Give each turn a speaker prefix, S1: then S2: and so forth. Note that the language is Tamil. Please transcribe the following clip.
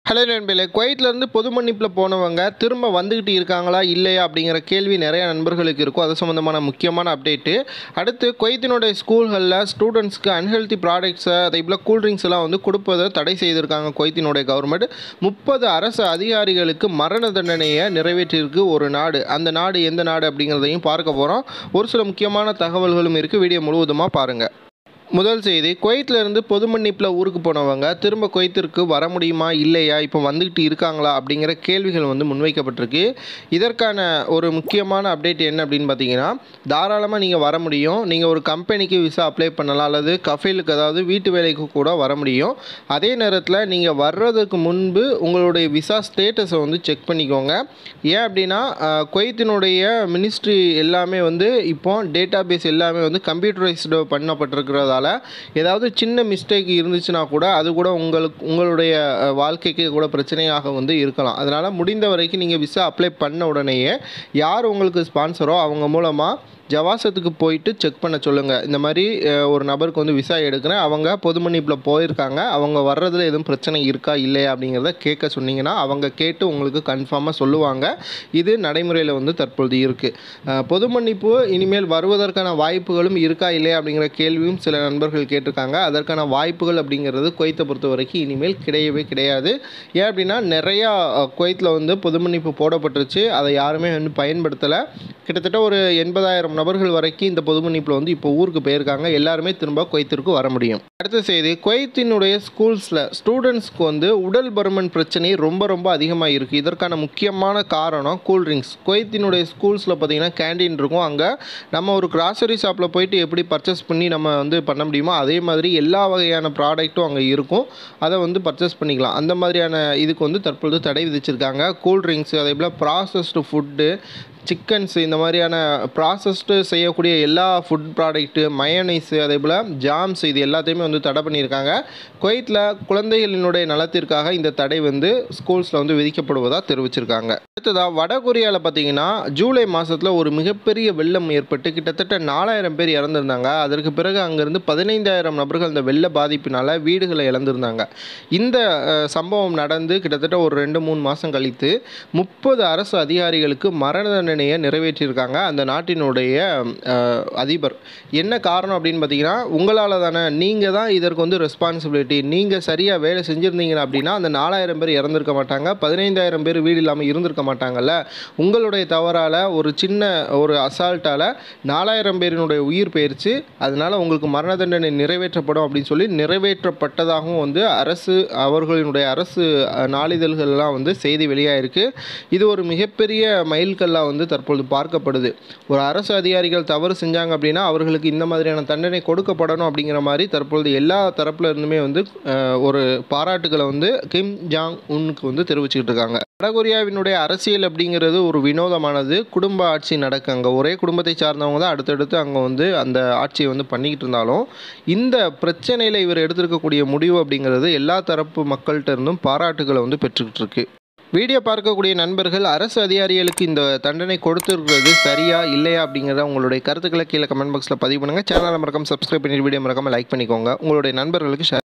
S1: ஹலோ நண்பர்களே குவைத்லேருந்து பொது மன்னிப்பில் போனவங்க திரும்ப வந்துக்கிட்டு இருக்காங்களா இல்லையா அப்படிங்கிற கேள்வி நிறைய நண்பர்களுக்கு இருக்கும் அது சம்மந்தமான முக்கியமான அப்டேட்டு அடுத்து குவைத்தினுடைய ஸ்கூல்களில் ஸ்டூடெண்ட்ஸ்க்கு அன்ஹெல்தி ப்ராடக்ட்ஸை அதே போல் கூல்ட்ரிங்க்ஸ் எல்லாம் வந்து கொடுப்பதை தடை செய்திருக்காங்க குவைத்தினுடைய கவர்மெண்ட் முப்பது அரசு அதிகாரிகளுக்கு மரண தண்டனையை நிறைவேற்றியிருக்கு ஒரு நாடு அந்த நாடு எந்த நாடு அப்படிங்கிறதையும் பார்க்க போகிறோம் ஒரு சில முக்கியமான தகவல்களும் இருக்குது வீடியோ முழுவதுமாக பாருங்கள் முதல் செய்தி குவைத்தில் இருந்து பொது மன்னிப்பில் ஊருக்கு போனவங்க திரும்ப குவைத்திற்கு வர முடியுமா இல்லையா இப்போ வந்துக்கிட்டு இருக்காங்களா அப்படிங்கிற கேள்விகள் வந்து முன்வைக்கப்பட்டிருக்கு இதற்கான ஒரு முக்கியமான அப்டேட் என்ன அப்படின்னு பார்த்தீங்கன்னா தாராளமாக நீங்கள் வர முடியும் நீங்கள் ஒரு கம்பெனிக்கு விசா அப்ளை பண்ணலாம் அல்லது கஃபேலுக்கு அதாவது வீட்டு வேலைக்கு கூட வர முடியும் அதே நேரத்தில் நீங்கள் வர்றதுக்கு முன்பு உங்களுடைய விசா ஸ்டேட்டஸை வந்து செக் பண்ணிக்கோங்க ஏன் அப்படின்னா அஹ், குவைத்தினுடைய மினிஸ்ட்ரி எல்லாமே வந்து இப்போ டேட்டா பேஸ் எல்லாமே வந்து கம்ப்யூட்டரைஸ்டு பண்ணப்பட்டிருக்கிறதால ஏதாவது சின்ன மிஸ்டேக் இருந்துச்சுன்னா கூட அது கூட உங்களுக்கு உங்களுடைய அஹ், வாழ்க்கைக்கு கூட பிரச்சனையாக வந்து இருக்கலாம் அதனால் முடிந்த வரைக்கும் நீங்கள் விசா அப்ளை பண்ண உடனேயே யார் உங்களுக்கு ஸ்பான்சரோ அவங்க மூலமாக ஜவாசத்துக்கு போயிட்டு செக் பண்ண சொல்லுங்கள் இந்த மாதிரி அஹ், ஒரு நபருக்கு வந்து விசா எடுக்கிறேன் அவங்க பொது மன்னிப்பில் போயிருக்காங்க அவங்க வர்றதுல எதுவும் பிரச்சனை இருக்கா இல்லையா அப்படிங்கிறத கேட்க சொன்னீங்கன்னா அவங்க கேட்டு உங்களுக்கு கன்ஃபார்மாக சொல்லுவாங்க இது நடைமுறையில் வந்து தற்பொழுது இருக்குது பொது மன்னிப்பு இனிமேல் வருவதற்கான வாய்ப்புகளும் இருக்கா இல்லையா அப்படிங்கிற கேள்வியும் சில நண்பர்கள் கேட்டிருக்காங்க அதற்கான வாய்ப்புகள் அப்படிங்கிறது குவைத்தை பொறுத்த வரைக்கும் இனிமேல் கிடையவே கிடையாது ஏன் அப்படின்னா நிறையா அஹ், குவைத்தில் வந்து பொது மன்னிப்பு போடப்பட்டுருச்சு அதை யாருமே வந்து பயன்படுத்தலை கிட்டத்தட்ட ஒரு எண்பதாயிரம் நபர்கள் வரைக்கும் இந்த பொது மன்னிப்பில் வந்து இப்போ ஊருக்கு போயிருக்காங்க எல்லாருமே திரும்ப குவைத்திற்கு வர முடியும் அடுத்த செய்தி குவைத்தினுடைய ஸ்கூல்ஸில் ஸ்டூடெண்ட்ஸ்க்கு வந்து உடல் பருமன் பிரச்சனை ரொம்ப ரொம்ப அதிகமாக இருக்குது இதற்கான முக்கியமான காரணம் கூல்ட்ரிங்க்ஸ் குவைத்தினுடைய ஸ்கூல்ஸில் பார்த்தீங்கன்னா கேண்டீன் இருக்கும் அங்கே நம்ம ஒரு கிராசரி ஷாப்பில் போயிட்டு எப்படி பர்ச்சேஸ் பண்ணி நம்ம வந்து பண்ண முடியுமோ அதே மாதிரி எல்லா வகையான ப்ராடக்ட்டும் அங்கே இருக்கும் அதை வந்து பர்ச்சேஸ் பண்ணிக்கலாம் அந்த மாதிரியான இதுக்கு வந்து தற்பொழுது தடை விதிச்சிருக்காங்க கூல்ட்ரிங்க்ஸ் அதே போல் ப்ராசஸ்டு ஃபுட்டு சிக்கன்ஸ் இந்த மாதிரியான ப்ராசஸ்டு செய்யக்கூடிய எல்லா ஃபுட் ப்ராடக்ட்டு மயனைஸு அதே போல் ஜாம்ஸ் இது எல்லாத்தையுமே வந்து தடை பண்ணியிருக்காங்க குவைத்தில் குழந்தைகளினுடைய நலத்திற்காக இந்த தடை வந்து ஸ்கூல்ஸில் வந்து விதிக்கப்படுவதாக தெரிவிச்சிருக்காங்க அடுத்ததாக வட கொரியாவில் பார்த்தீங்கன்னா ஜூலை மாதத்தில் ஒரு மிகப்பெரிய வெள்ளம் ஏற்பட்டு கிட்டத்தட்ட நாலாயிரம் பேர் இறந்துருந்தாங்க அதற்கு பிறகு அங்கேருந்து பதினைந்தாயிரம் நபர்கள் இந்த வெள்ள பாதிப்பினால் வீடுகளை இழந்திருந்தாங்க இந்த அஹ், சம்பவம் நடந்து கிட்டத்தட்ட ஒரு ரெண்டு மூணு மாதம் கழித்து முப்பது அரசு அதிகாரிகளுக்கு மரண தண்டனையை நிறைவேற்றியிருக்காங்க அந்த நாட்டினுடைய அஹ், அதிபர் என்ன காரணம் அப்படின்னு பார்த்தீங்கன்னா உங்களால் தானே நீங்கள் தான் இதற்கு வந்து ரெஸ்பான்சிபிலிட்டி நீங்கள் சரியாக வேலை செஞ்சுருந்தீங்க அப்படின்னா அந்த நாலாயிரம் பேர் இறந்திருக்க மாட்டாங்க பதினைந்தாயிரம் பேர் வீடு இல்லாமல் இருந்திருக்க மாட்டாங்கல்ல உங்களுடைய தவறால் ஒரு சின்ன ஒரு அசால்ட்டால் நாலாயிரம் பேரினுடைய உயிர் போயிருச்சு அதனால் உங்களுக்கு மரண தண்டனை நிறைவேற்றப்படும் அப்படின்னு சொல்லி நிறைவேற்றப்பட்டதாகவும் வந்து அரசு அவர்களினுடைய அரசு அஹ், நாளிதழ்கள்லாம் வந்து செய்தி வெளியாயிருக்கு இது ஒரு மிகப்பெரிய மைல்கல்லாக வந்து தற்பொழுது பார்க்கப்படுது ஒரு அரசு அதிகாரிகள் தவறு செஞ்சாங்க அப்படின்னா அவர்களுக்கு இந்த மாதிரியான தண்டனை கொடுக்கப்படணும் அப்படிங்கிற மாதிரி தற்பொழுது எல்லா தரப்புல இருந்துமே வந்து அஹ், ஒரு பாராட்டுகளை வந்து கிம் ஜாங் உன்னுக்கு வந்து தெரிவிச்சுக்கிட்டு இருக்காங்க வடகொரியாவினுடைய அரசியல் அப்படிங்கிறது ஒரு வினோதமானது குடும்ப ஆட்சி நடக்கு அங்கே ஒரே குடும்பத்தை சார்ந்தவங்க தான் அடுத்தடுத்து அங்கே வந்து அந்த ஆட்சியை வந்து பண்ணிக்கிட்டு இருந்தாலும் இந்த பிரச்சனையில் இவர் எடுத்திருக்கக்கூடிய முடிவு அப்படிங்கிறது எல்லா தரப்பு மக்கள்கிட்ட இருந்தும் பாராட்டுகளை வந்து பெற்றுக்கிட்டு இருக்கு வீடியோ பார்க்கக்கூடிய நண்பர்கள் அரசு அதிகாரிகளுக்கு இந்த தண்டனை கொடுத்துருக்கிறது சரியா இல்லையா அப்படிங்கிறத உங்களுடைய கருத்துக்களை கீழே கமெண்ட் பாக்ஸில் பதிவு பண்ணுங்கள் சேனலை மறக்காம சப்ஸ்கிரைப் பண்ணி வீடியோ மறக்காம லைக் பண்ணிக்கோங்க உங்களுடைய நண்பர்களுக்கு ஷேர்